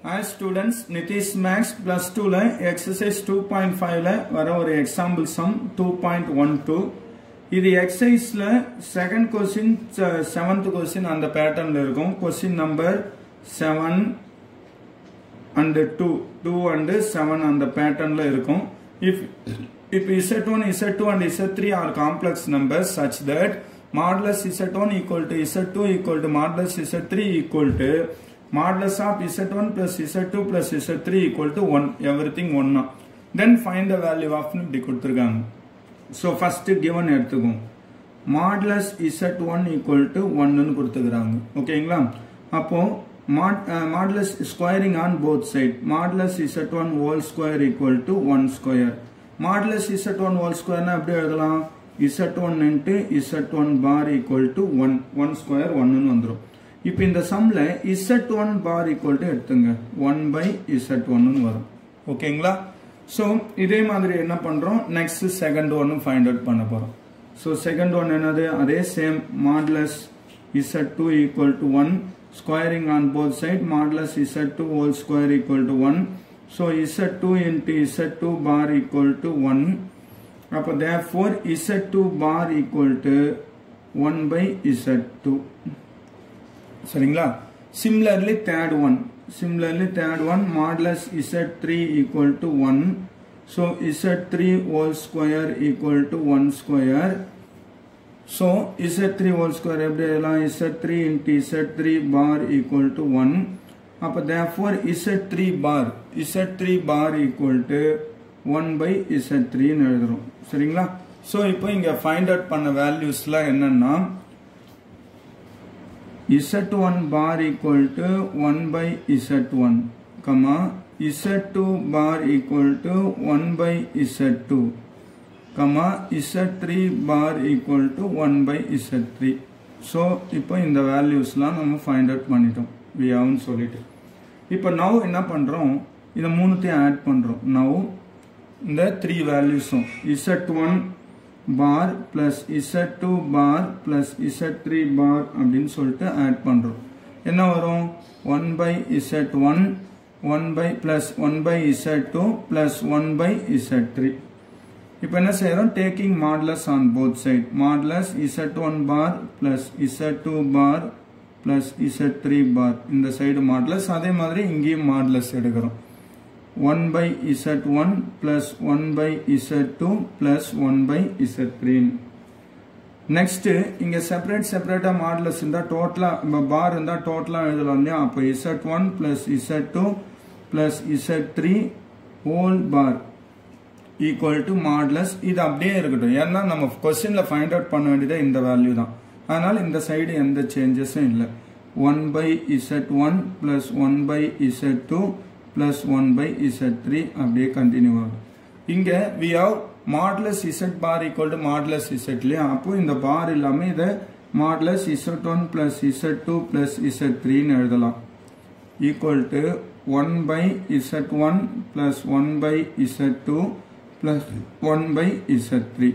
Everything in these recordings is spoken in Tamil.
as students Nithish maths plus டூல எக்ஸசைஸ் டூ பாயிண்ட் ஃபைவ்ல வர ஒரு example sum two point one two இது எக்ஸசைஸ்ல செகண்ட் கொஸ்டின் செவன்த் கொஸ்டின் அந்த பேட்டர்ன்ல இருக்கும் question number seven and two two and seven அந்த பேட்டர்ன்ல இருக்கும் if if z1 z2 and z3 are complex numbers such that modulus z1 equal to z2 equal to modulus z3 equal to modulus of z1 plus z2 plus z3 equal to 1 everything 1 then find the value of இப்படி கொடுத்துருக்காங்க ஸோ ஃபர்ஸ்ட் கிவன் எடுத்துக்கும் modulus z one equal to ஒன்னு கொடுத்துக்கிறாங்க ஓகேங்களா அப்போ modulus squaring on both side modulus z one whole square equal to one square modulus z one ஹோல் ஸ்கொயர்னா எப்படி எழுதலாம் z one into z one bar equal to one one square ஒன்னு வந்துடும் இப்போ இந்த சம்ல z one bar equal to எடுத்துங்க ஒன் பை இசட் ஒன்னு வரும் ஓகேங்களா ஸோ இதே மாதிரி என்ன பண்றோம் நெக்ஸ்ட் செகண்ட் ஒன்னு ஃபைண்ட் அவுட் பண்ண போறோம் ஸோ செகண்ட் ஒன் என்னது அதே same modulus z two equal to one squaring on both side modulus z two whole square equal to one so z two into z two bar equal to one அப்போ therefore z two bar equal to one by z two சரிங்களா similarly third one similarly third one modulus z three equal to one so z three whole square equal to one square so z three whole square எப்படி எழுதலாம் z three into z three bar equal to one அப்போ therefore z three bar z three bar equal to one by z த்ரீன்னு எழுதுறோம் சரிங்களா ஸோ இப்போ இங்கே ஃபைண்ட் அவுட் பண்ண வேல்யூஸ்லாம் என்னன்னா z1 bar equal to 1 by z1 comma z2 bar equal to 1 by z2 comma z3 bar equal to 1 by z3 so இப்போ இந்த வேல்யூஸ்லாம் நம்ம ஃபைண்ட் அவுட் பண்ணிட்டோம் வி ஹவன் சொல்லிட்டு இப்போ நவ் என்ன பண்ணுறோம் இதை மூணுத்தையும் ஆட் பண்ணுறோம் நவ் இந்த த்ரீ வேல்யூஸும் z one bar plus z two bar plus z three bar அப்படின்னு சொல்லிட்டு ஆட் பண்ணுறோம் என்ன வரும் one by z one one by plus one by z two plus one by z three இப்போ என்ன செய்யறோம் taking modulus on both side modulus z one bar plus z two bar plus z three bar இந்த சைடு மாட்லஸ் அதே மாதிரி இங்கேயும் மாட்லஸ் எடுக்கிறோம் 1 by z1 plus 1 by z2 plus 1 by z3 next இங்க செப்பரேட் செப்பரேட்டா மாடலஸ் இருந்தா டோட்டலா பார் இருந்தா டோட்டலா எழுதலாம் இல்லையா அப்போ z one plus z two plus z three whole bar equal to modulus இது அப்படியே இருக்கட்டும் ஏன்னா நம்ம கொஸ்டின்ல ஃபைண்ட் அவுட் பண்ண வேண்டியது இந்த வேல்யூ தான் அதனால இந்த சைடு எந்த சேஞ்சஸும் இல்லை one by z one plus one by z two plus one by z three அப்படியே கண்டினியூ ஆகும் இங்க we have modulus z bar equal to modulus z இல்லையா அப்போ இந்த பார் இல்லாம இதை modulus z one plus z two plus z த்ரீன்னு எழுதலாம் equal to one by z one plus one by z two plus one by z three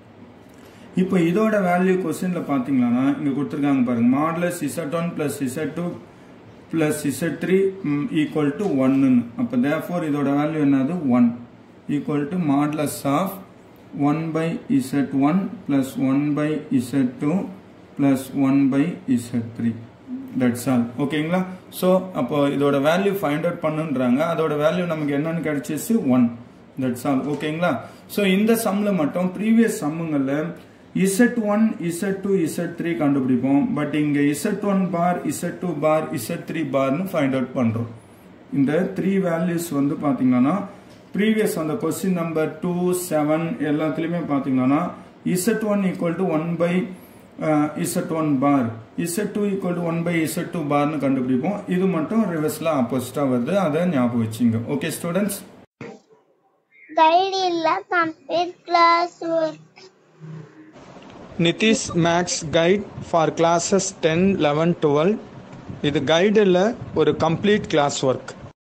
இப்போ இதோட வேல்யூ கொஸ்டின்ல பாத்தீங்கன்னா இங்க கொடுத்துருக்காங்க பாருங்க modulus z one plus z two plus z three equal to ஒன்னு அப்போ தேர்ஃபோர் இதோட வேல்யூ என்னது one equal to modulus of one by z one plus one by z two plus one by z three that's all ஓகேங்களா ஸோ அப்போ இதோட வேல்யூ ஃபைண்ட் அவுட் பண்ணுன்றாங்க அதோட வேல்யூ நமக்கு என்னன்னு கிடைச்சிச்சு ஒன் தட்ஸ் ஆல் ஓகேங்களா ஸோ இந்த சம்ல மட்டும் ப்ரீவியஸ் சம்முங்களில் z one z two z three கண்டுபிடிப்போம் பட் இங்க z one bar z two bar z three bar find out பண்றோம் இந்த த்ரீ வேல்யூஸ் வந்து பாத்தீங்கன்னா ப்ரீவியஸ் அந்த கொஸ்டின் நம்பர் டூ செவன் எல்லாத்துலயுமே பாத்தீங்கன்னா z one equal to one by z one bar z two equal to one by z two பார்னு கண்டுபிடிப்போம் இது மட்டும் ரிவர்ஸ்ல ஆப்போசிட்டா வருது அதை ஞாபகம் வச்சுங்க ஓகே ஸ்டூடெண்ட்ஸ் கைடு இல்ல complete class work Nithish maths guide for classes ten eleven twelve இது கைடில் ஒரு கம்ப்ளீட் கிளாஸ் ஒர்க்